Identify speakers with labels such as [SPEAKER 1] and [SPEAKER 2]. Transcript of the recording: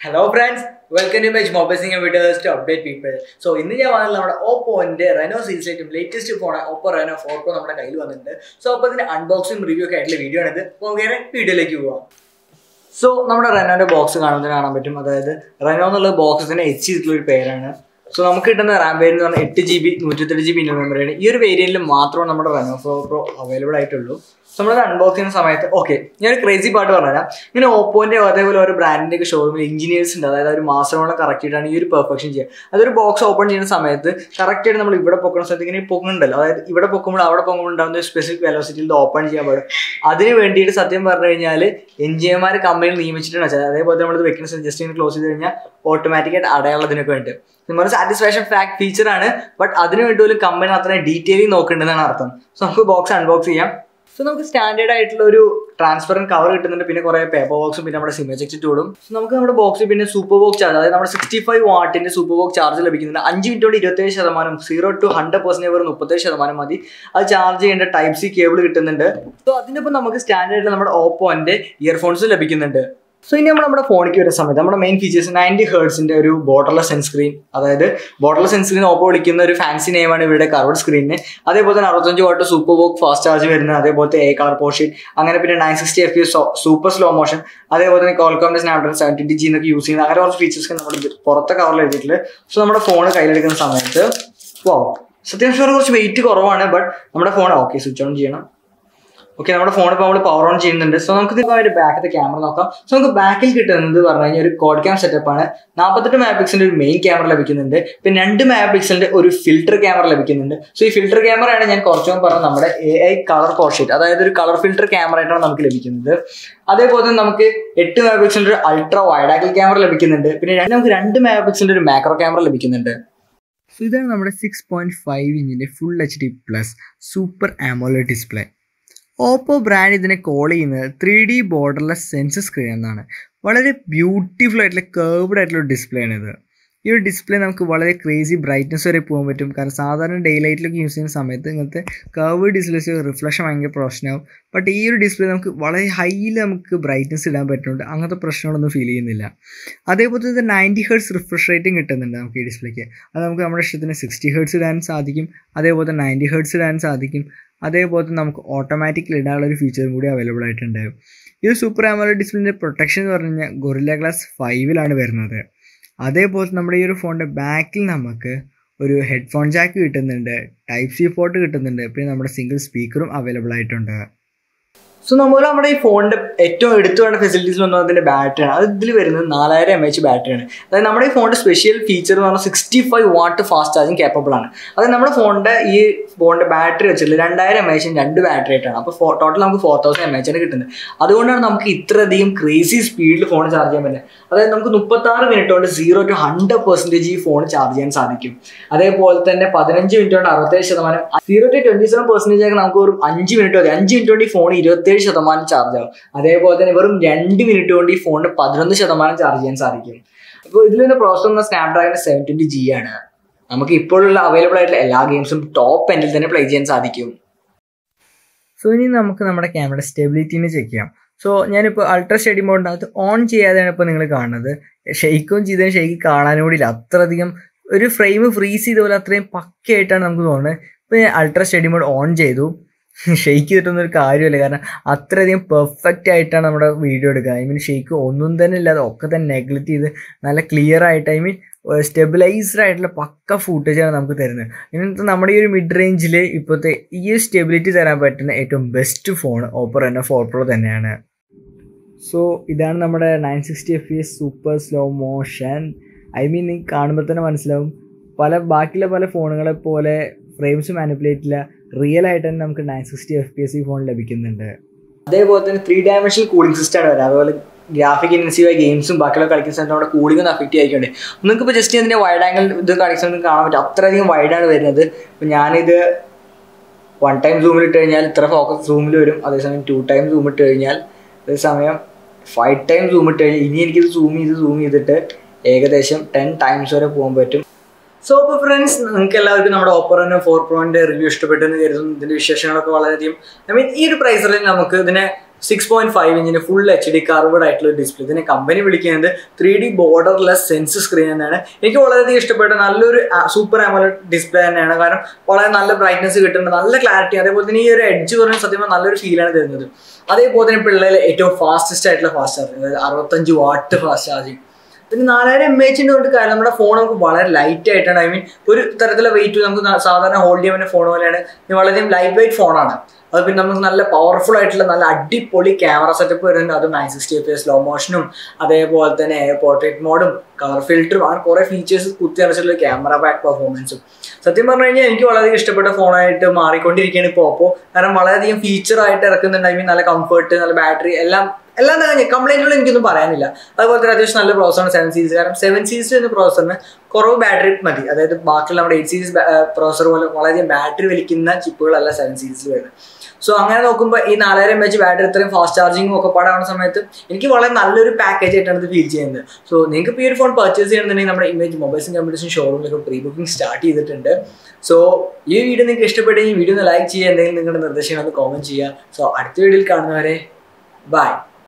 [SPEAKER 1] hello friends welcome to my mobile videos to update people so ഇന്ന് ഞാൻ വന്നത് നമ്മുടെ ഓപ്പോന്റെ റെനോ സീരീസ് ഏറ്റവും latest phone Oppo Reno four pro നമ്മുടെ കയ്യിൽ വന്നിട്ടുണ്ട് സോ അപ്പോൾ ഇതിന്റെ അൺബോക്സിംഗ് റിവ്യൂ ഒക്കെ ആയിട്ടുള്ള വീഡിയോ ആണിത് അപ്പോൾ നമുക്ക് വീഡിയോയിലേക്ക് പോവാം സോ നമ്മുടെ റെനോന്റെ ബോക്സ് കാണുന്നതിന് കാണാൻ പറ്റും അതായത് റെനോ എന്നുള്ള ബോക്സിന് എച്ച് ചെയ്തിട്ടുള്ള ഒരു പേരാണ് സോ നമുക്ക് കിട്ടുന്ന റാം വേരിയന്റ് എന്ന് പറഞ്ഞാൽ എട്ട് ജി ബി നൂറ്റെട്ട് ജി ബി ഇന്റർ മെമ്മറിയാണ് ഈ ഒരു വേരിയന്റിൽ മാത്രമേ നമ്മുടെ റെനോ പ്രോ പ്രോ അവൈലബിൾ ആയിട്ടുള്ളൂ സോ നമ്മളത് അൺബോക്സ് ചെയ്യുന്ന സമയത്ത് ഓക്കെ ഞാൻ ക്രേസി പാട്ട് പറഞ്ഞുതരാം ഇങ്ങനെ ഓപ്പോന്റെ അതേപോലെ ഒരു ബ്രാൻഡിന്റെ ഒക്കെ ഷോറൂമിൽ എഞ്ചിനീയേഴ്സ് ഉണ്ട് അതായത് ഒരു മാസത്തോളം കറക്റ്റ് ചെയ്തിട്ടാണ് ഈ ഒരു പെർഫെക്ഷൻ ചെയ്യുക അതൊരു ബോക്സ് ഓപ്പൺ ചെയ്യുന്ന സമയത്ത് കറക്റ്റ് ആയിട്ട് നമ്മൾ ഇവിടെ പൊക്കുന്ന സ്ഥലത്ത് ഇങ്ങനെ പൊക്കുന്നുണ്ടല്ലോ അതായത് ഇവിടെ പൊക്കുമ്പോൾ അവിടെ പൊക്കുമ്പോൾ ഉണ്ടാകുന്ന ഒരു സ്പെസിഫിക് വെലോസിറ്റിയിൽ ഇത് ഓപ്പൺ ചെയ്യാൻ പാടും അതിന് വേണ്ടിയിട്ട് സത്യം പറഞ്ഞു കഴിഞ്ഞാൽ എഞ്ചിനീയർമാർ കമ്പനിയിൽ നിയമിച്ചിട്ടാണ് വെച്ചാൽ അതേപോലെ നമ്മളിത് വെക്കുന്ന സ്ഥലത്ത് ജസ്റ്റ് ഇങ്ങനെ ക്ലോസ് ചെയ്ത് കഴിഞ്ഞാൽ ഓട്ടോമാറ്റിക്കായിട്ട് അടയാളത്തിനൊക്കെ വേണ്ടി നമ്മുടെ സാറ്റിസ്ഫാക്ഷൻ ഫാക്ട് ഫീച്ചർ ആണ് ബട്ട് അതിന് വേണ്ടി ഒരു കമ്പനി അത്രയും ഡീറ്റെയിലിംഗ് നോക്കേണ്ടതാണ് അർത്ഥം സോ നമുക്ക് ബോക്സ് അൺബോക്സ് ചെയ്യാം സോ നമുക്ക് സ്റ്റാൻഡേർഡ് ആയിട്ടുള്ള ഒരു ട്രാൻസ്പെറൻറ്റ് കവർ കിട്ടുന്നുണ്ട് പിന്നെ കുറേ പേപ്പർ ബോക്സും പിന്നെ നമ്മുടെ സിമേജക്റ്റ് ടൂളും സോ നമുക്ക് നമ്മുടെ ബോക്സിൽ പിന്നെ സൂപ്പർ ബോക്സ് ചാർജ് അതായത് നമ്മുടെ സിക്സ്റ്റി ഫൈവ് വാട്ടിന്റെ സൂപ്പർ ബോക്സ് ചാർജ് ലഭിക്കുന്നുണ്ട് അഞ്ച് മിനിറ്റ് കൊണ്ട് ഇരുപത്തേഴ് ശതമാനം സീറോ ടു ഹൺഡ്രഡ് പെർസെൻറ്റ് വെറും മുപ്പത്തേഴ് ശതമാനം മതി അത് ചാർജ് ചെയ്യേണ്ട ടൈപ്പ് സി കേബിൾ കിട്ടുന്നുണ്ട് സോ അതിനൊപ്പം നമുക്ക് സ്റ്റാൻഡേർഡിൽ നമ്മുടെ ഓപ്പോന്റെ ഇയർഫോൺസ് ലഭിക്കുന്നുണ്ട് സോ ഇനി നമ്മൾ നമ്മുടെ ഫോണിലേക്ക് വരുന്ന സമയത്ത് നമ്മുടെ മെയിൻ ഫീച്ചേഴ്സ് നയൻറ്റി ഹേർട്സിന്റെ ഒരു ബോർഡർലെസ് സെൻസ്ക്രീൻ അതായത് ബോർഡർലെസ് സെൻസ്ക്രീൻ ഓപ്പോ വിളിക്കുന്ന ഒരു ഫാൻസി നെയിമാണ് ഇവരുടെ കർവഡ് സ്ക്രീനിന് അതേപോലെ തന്നെ അറുപത്തഞ്ച് watt super VOOC fast charge വരുന്നത് അതേപോലത്തെ എ കളർ പോർഷീറ്റ് അങ്ങനെ പിന്നെ nine sixty F super slow motion അതേപോലെ തന്നെ കോൾകോമിന്റെ സ്നാപ്ഡ്രാഗൺ സെവൻ ട്വന്റി ജി എന്നൊക്കെ യൂസ് ചെയ്യുന്ന അങ്ങനെ കുറച്ച് ഫീച്ചേഴ്സ് നമ്മൾ പുറത്തെ കവറിൽ എഴുതിയിട്ടുണ്ട് സോ നമ്മുടെ ഫോൺ കയ്യിലെടുക്കുന്ന സമയത്ത് വോ സത്യം കുറച്ച് വെയിറ്റ് കുറവാണ് ബട്ട് നമ്മുടെ ഫോൺ ഓക്കെ സ്വിച്ച് ഓൺ ചെയ്യണം ഓക്കെ നമ്മുടെ ഫോൺ ഇപ്പോൾ നമ്മൾ പവർ ഓൺ ചെയ്യുന്നുണ്ട് സോ നമുക്ക് ഇതിപ്പോൾ ഒരു ബാക്കത്തെ ക്യാമറ നോക്കാം സോ നമുക്ക് ബാക്കിൽ കിട്ടുന്നത് പറഞ്ഞു കഴിഞ്ഞാൽ ഒരു കോഡ് ക്യാം സെറ്റപ്പ് ആണ് നാൽപ്പത്തെട്ട് മെഗാ പിക്സലിന്റെ ഒരു മെയിൻ ക്യാമറ ലഭിക്കുന്നുണ്ട് പിന്നെ രണ്ട് മെഗാ പിക്സലിന്റെ ഒരു ഫിൽറ്റർ ക്യാമറ ലഭിക്കുന്നുണ്ട് സോ ഈ ഫിൽറ്റർ ക്യാമറയാണ് ഞാൻ കുറച്ചും പറഞ്ഞ നമ്മുടെ എ ഐ കളർ പോർഷേറ്റ് അതായത് ഒരു കളർ ഫിൽറ്റർ ക്യാമറ ആയിട്ടാണ് നമുക്ക് ലഭിക്കുന്നത് അതേപോലെ തന്നെ നമുക്ക് എട്ട് മെഗാ പിക്സലിന്റെ ഒരു അൾട്രാ വൈഡ് ആംഗിൾ ക്യാമറ ലഭിക്കുന്നുണ്ട് പിന്നെ നമുക്ക് രണ്ട് മെഗാ പിക്സലിന്റെ ഒരു മാക്രോ ക്യാമറ ലഭിക്കുന്നുണ്ട് സോ ഇതാണ് നമ്മുടെ സിക്സ് പോയിന്റ് ഫൈവ് ഇഞ്ചിന്റെ full H D plus super AMOLED display Oppo brand ഇതിനെ കോൾ ചെയ്യുന്നത് three D borderless sensor screen എന്നാണ് വളരെ ബ്യൂട്ടിഫുൾ ആയിട്ടുള്ള കേർവ്ഡ് ആയിട്ടുള്ള ഡിസ്പ്ലേ ആണ് ഇത് ഈ ഒരു ഡിസ്പ്ലേ നമുക്ക് വളരെ ക്രേസി ബ്രൈറ്റ്നസ് വരെ പോകാൻ പറ്റും കാരണം സാധാരണ ഡേ ലൈറ്റിലൊക്കെ യൂസ് ചെയ്യുന്ന സമയത്ത് ഇങ്ങനത്തെ കർവ് ഡിസ്പ്ലേസ് റിഫ്ലക്ഷൻ ഭയങ്കര പ്രശ്നമാവും ബട്ട് ഈ ഒരു ഡിസ്പ്ലേ നമുക്ക് വളരെ ഹൈയിൽ നമുക്ക് ബ്രൈറ്റ്നസ് ഇടാൻ പറ്റുന്നുണ്ട് അങ്ങനത്തെ പ്രശ്നങ്ങളൊന്നും ഫീൽ ചെയ്യുന്നില്ല അതേപോലെ തന്നെ നയൻറ്റി ഹേർട്സ് റിഫ്രഷ് റേറ്റും കിട്ടുന്നുണ്ട് നമുക്ക് ഈ ഡിസ്പ്ലേക്ക് അത് നമുക്ക് നമ്മുടെ ഇഷ്ടത്തിന് സിക്സ്റ്റി ഹേർട്സ് ഇടാൻ സാധിക്കും അതേപോലെ തന്നെ നയൻറ്റി ഹേർട്സ് ഇടാൻ സാധിക്കും അതേപോലെ തന്നെ നമുക്ക് ഓട്ടോമാറ്റിക്കലി ഇടാനുള്ള ഒരു ഫീച്ചറും കൂടി അവൈലബിൾ ആയിട്ടുണ്ട് ഈ സൂപ്പർ ആമോലോ ഡിസ്പ്ലേൻ്റെ പ്രൊട്ടക്ഷൻ എന്ന് പറഞ്ഞു കഴിഞ്ഞാൽ ഗൊറില്ല ഗ്ലാസ് ഫൈവിലാണ് വരുന്നത് അതേപോലെ നമ്മുടെ ഈ ഒരു ഫോണിൻ്റെ ബാക്കിൽ നമുക്ക് ഒരു ഹെഡ്ഫോൺ ജാക്ക് കിട്ടുന്നുണ്ട് ടൈപ്പ് സി പോർട്ട് കിട്ടുന്നുണ്ട് പിന്നെ നമ്മുടെ സിംഗിൾ സ്പീക്കറും അവൈലബിൾ ആയിട്ടുണ്ട് സോ നമ്മൾ നമ്മുടെ ഈ ഫോണിന്റെ ഏറ്റവും എടുത്തു വേണ്ട ഫെസിലിറ്റീസിൽ ഒന്നും അതിന്റെ ബാറ്ററിയാണ് അത് ഇതിൽ വരുന്നത് നാലായിരം എം എച്ച് ബാറ്ററിയാണ് അതായത് നമ്മുടെ ഈ ഫോണിന്റെ സ്പെഷ്യൽ ഫീച്ചർ എന്ന് പറഞ്ഞാൽ sixty five watt fast charging capable ആണ് അതായത് നമ്മുടെ ഫോണിന്റെ ഈ ഫോണിന്റെ ബാറ്ററി വെച്ചിട്ടുള്ള രണ്ടായിരം എം എച്ചും രണ്ട് ബാറ്ററി ആയിട്ടാണ് അപ്പോൾ ടോട്ടൽ നമുക്ക് ഫോർ തൗസൻഡ് എം എച്ചാണ് കിട്ടുന്നത് അതുകൊണ്ടാണ് നമുക്ക് ഇത്രയധികം ക്രേസി സ്പീഡിൽ ഫോൺ ചാർജ് ചെയ്യാൻ പറ്റുന്നത് അതായത് നമുക്ക് മുപ്പത്താറ് മിനിറ്റ് കൊണ്ട് സീറോ ടു ഹൺഡ്രഡ് പെർസെൻറ്റേജ് ഈ ഫോൺ ചാർജ് ചെയ്യാൻ സാധിക്കും അതേപോലെ തന്നെ പതിനഞ്ച് മിനിറ്റ് കൊണ്ട് അറുപത്തേഴ് ശതമാനം zero to twenty seven percentage ആക്കി നമുക്ക് ഒരു അഞ്ച് മിനിറ്റ് മതി അഞ്ച് മിനിറ്റ് കൊണ്ട് ഈ ഫോൺ ഇരുപത്തേഴ് ശതമാനം ചാർജ് ആവും അതേപോലെ തന്നെ വെറും രണ്ട് മിനിറ്റ് കൊണ്ട് ഈ ഫോണിന് പതിനൊന്ന് ശതമാനം ചാർജ് ചെയ്യാൻ സാധിക്കും അപ്പോൾ ഇതിൽ നിന്ന് പ്രോസസ് എന്ന സ്നാപ്ഡ്രാഗൺ സെവൻ ട്വന്റി ജി ആണ് നമുക്ക് ഇപ്പോഴുള്ള അവൈലബിൾ ആയിട്ടുള്ള എല്ലാ ഗെയിംസും ടോപ്പ് എൻഡിൽ തന്നെ പ്ലേ ചെയ്യാൻ സാധിക്കും സോ ഇനി നമുക്ക് നമ്മുടെ ക്യാമറ സ്റ്റെബിലിറ്റിനെ ചെക്ക് ചെയ്യാം സോ ഞാനിപ്പോൾ അൾട്രാ സ്റ്റഡി മോഡിനകത്ത് ഓൺ ചെയ്യാതെയാണ് ഇപ്പോൾ നിങ്ങൾ കാണുന്നത് ഷെയ്ക്കും ചെയ്തതിന് ഷെയ്ക്ക് കാണാനും കൂടിയില്ല അത്രയധികം ഒരു ഫ്രെയിം ഫ്രീസ് ചെയ്ത പോലെ അത്രയും പക്കയായിട്ടാണ് നമുക്ക് തോന്നുന്നത് ഇപ്പോൾ ഞാൻ അൾട്രാ സ്റ്റഡി മോഡ് ഓൺ ചെയ്തു ഷെയ്ക്ക് ചെയ്തിട്ടൊന്നും ഒരു കാര്യമില്ല കാരണം അത്രയധികം പെർഫെക്റ്റ് ആയിട്ടാണ് നമ്മുടെ വീഡിയോ എടുക്കുക ഐ മീൻ ഷെയ്ക്ക് ഒന്നും തന്നെ ഇല്ലാതെ ഒക്കെ തന്നെ നെഗ്ലക്റ്റ് ചെയ്ത് നല്ല ക്ലിയർ ആയിട്ട് ഐ മീൻ സ്റ്റെബിലൈസ്ഡ് ആയിട്ടുള്ള പക്ക ഫൂട്ടേജാണ് നമുക്ക് തരുന്നത് ഇന്നത്തെ നമ്മുടെ ഈ ഒരു മിഡ് റേഞ്ചിൽ ഇപ്പോഴത്തെ ഈ ഒരു സ്റ്റെബിലിറ്റി തരാൻ പറ്റുന്ന ഏറ്റവും ബെസ്റ്റ് ഫോൺ ഓപ്പർ എന്നെ ഫോർ പ്രോ തന്നെയാണ് സോ ഇതാണ് നമ്മുടെ nine sixty F S super slow motion I mean നിങ്ങൾക്ക് കാണുമ്പോൾ തന്നെ മനസ്സിലാവും പല ബാക്കിയുള്ള പല ഫോണുകളെ പോലെ ഫ്രെയിംസ് മാനിപ്പുലേറ്റ് ഇല്ല റിയൽ ആയിട്ട് തന്നെ നമുക്ക് nine sixty F P S ഈ ഫോൺ ലഭിക്കുന്നുണ്ട് അതേപോലെ തന്നെ ത്രീ ഡയമെൻഷണൽ കൂളിംഗ് സിസ്റ്റമാണ് വരുന്നത് അതുപോലെ ഗ്രാഫിക് ഇൻറ്റൻസീവായ ഗെയിംസും ബാക്കിയുള്ള കളിക്കുന്ന സമയത്ത് നമ്മുടെ കൂളിംഗ് ഒന്ന് അഫക്റ്റ് ആയിക്കൊണ്ട് നിങ്ങൾക്ക് ഇപ്പോൾ ജസ്റ്റ് അതിൻ്റെ വൈഡ് ആംഗിൾ ഇത് കളിക്കുന്നത് കാണാൻ പറ്റും അത്രയധികം വൈഡാണ് വരുന്നത് ഇപ്പം ഞാനിത് വൺ ടൈം സൂമിൽ ഇട്ട് കഴിഞ്ഞാൽ ഇത്ര ഫോക്കസ് സൂമിൽ വരും അതേസമയം ടു ടൈം സൂം ഇട്ട് കഴിഞ്ഞാൽ അതേസമയം ഫൈവ് ടൈം സൂം ഇട്ട് കഴിഞ്ഞാൽ ഇനി എനിക്കിത് സൂം ചെയ്ത് സൂം ചെയ്തിട്ട് ഏകദേശം ടെൻ ടൈംസ് വരെ പോകാൻ പറ്റും സോ അപ്പോൾ ഫ്രണ്ട്സ് നിങ്ങൾക്ക് എല്ലാവർക്കും നമ്മുടെ ഓപ്പറോനോ ഫോർ പ്രോന്റെ റിവ്യൂ ഇഷ്ടപ്പെട്ടെന്ന് കരുതുന്നു ഇതിന്റെ വിശേഷങ്ങളൊക്കെ വളരെയധികം ഐ മീൻ ഈ ഒരു പ്രൈസ് റേഞ്ച് നമുക്ക് ഇതിനെ സിക്സ് പോയിന്റ് ഫൈവ് ഇഞ്ചിന് ഫുൾ എച്ച് ഡി കാർവഡ് ആയിട്ടുള്ള ഡിസ്പ്ലേ ഇതിനെ കമ്പനി വിളിക്കുന്നത് three D borderless sense screen തന്നെയാണ് എനിക്ക് വളരെയധികം ഇഷ്ടപ്പെട്ട നല്ലൊരു സൂപ്പർ ആമോലഡ് ഡിസ്പ്ലേ തന്നെയാണ് കാരണം വളരെ നല്ല ബ്രൈറ്റ്നസ് കിട്ടുന്നുണ്ട് നല്ല ക്ലാരിറ്റി അതേപോലെ തന്നെ ഈ ഒരു എഡ്ജ് പറഞ്ഞ സത്യം പറഞ്ഞാൽ നല്ലൊരു ഫീലാണ് തരുന്നത് അതേപോലെ തന്നെ പിള്ളേരിലെ ഏറ്റവും ഫാസ്റ്റസ്റ്റ് ആയിട്ടുള്ള ഫാസ്റ്റ് ചാർജിങ് അതായത് അറുപത്തഞ്ച് വാട്ട് ഫാസ്റ്റ് ചാർജിങ് പിന്നെ നാലായിരം എം എച്ചിൻ്റെ കൊണ്ട് കാര്യം നമ്മുടെ ഫോൺ നമുക്ക് വളരെ ലൈറ്റ് ആയിട്ടാണ് ഐ മീൻ ഒരു തരത്തിലുള്ള വെയിറ്റ് നമുക്ക് ന- സാധാരണ ഹോൾഡ് ചെയ്യാൻ പറ്റുന്ന ഫോൺ പോലെയാണ് ഇത് വളരെയധികം ലൈറ്റ് വെയിറ്റ് ഫോണാണ് അത് പിന്നെ നമുക്ക് നല്ല പവർഫുൾ ആയിട്ടുള്ള നല്ല അടിപൊളി ക്യാമറ സെറ്റപ്പ് വരുന്നുണ്ട് അത് നയൻ സിക്സ്റ്റി എഫ് സ്ലോ മോഷനും അതേപോലെ തന്നെ പോർട്രേറ്റ് മോഡും കളർ ഫിൽറ്ററും അങ്ങനെ കുറേ ഫീച്ചേഴ്സ് കുത്തിയടച്ചിട്ടുള്ള ക്യാമറ ബാക്ക് പെർഫോമൻസും സത്യം പറഞ്ഞു കഴിഞ്ഞാൽ എനിക്ക് വളരെയധികം ഇഷ്ടപ്പെട്ട ഫോണായിട്ട് മാറിക്കൊണ്ടിരിക്കുകയാണ് ഇപ്പോൾ ഓപ്പോ കാരണം വളരെയധികം ഫീച്ചർ ആയിട്ട് ഇറക്കുന്നുണ്ട് ഐ മീൻ നല്ല കംഫർട്ട് നല്ല ബാറ്ററി എല്ലാം എല്ലാം തന്നെ കംപ്ലൈൻറ്റുകൾ എനിക്കൊന്നും പറയാനില്ല അതുപോലെ തന്നെ അത്യാവശ്യം നല്ല പ്രോസറാണ് സെവൻ സീരീസ് കാരണം സെവൻ സീരീസ് എന്ന പ്രോസറിന് കുറവ് ബാറ്ററി മതി അതായത് ബാക്കിയുള്ള നമ്മുടെ എയ്റ്റ് സീരീസ് പ്രോസർ പോലെ വളരെയധികം ബാറ്ററി വലിക്കുന്ന ചിപ്പുകളല്ല സെവൻ സീരീസിൽ വരുന്നത് സോ അങ്ങനെ നോക്കുമ്പോൾ ഈ നാലായിരം എം എച്ച് ബാറ്ററി ഇത്രയും ഫാസ്റ്റ് ചാർജിങ്ങും ഒക്കെ പാടാവുന്ന സമയത്ത് എനിക്ക് വളരെ നല്ലൊരു പാക്കേജ് ആയിട്ടാണ് ഇത് ഫീൽ ചെയ്യുന്നത് സോ നിങ്ങൾക്ക് ഇപ്പോൾ ഈ ഒരു ഫോൺ പർച്ചേസ് ചെയ്യണമെന്നുണ്ടെങ്കിൽ നമ്മുടെ ഇമേജ് മൊബൈൽസും കമ്പ്യൂട്ടേഴ്സും ഷോറൂമിലൊക്കെ പ്രീ ബുക്കിംഗ് സ്റ്റാർട്ട് ചെയ്തിട്ടുണ്ട് സോ ഈ വീഡിയോ നിങ്ങൾക്ക് ഇഷ്ടപ്പെട്ടെങ്കിൽ വീഡിയോ ഒന്ന് ലൈക്ക് ചെയ്യുക എന്തെങ്കിലും നിങ്ങളുടെ നിർദ്ദേശങ്ങൾ ഒന്ന് കോമൻറ്റ് ചെയ്യുക സോ അടുത്ത വീഡിയോയിൽ കാണുന്നവരെ ബൈ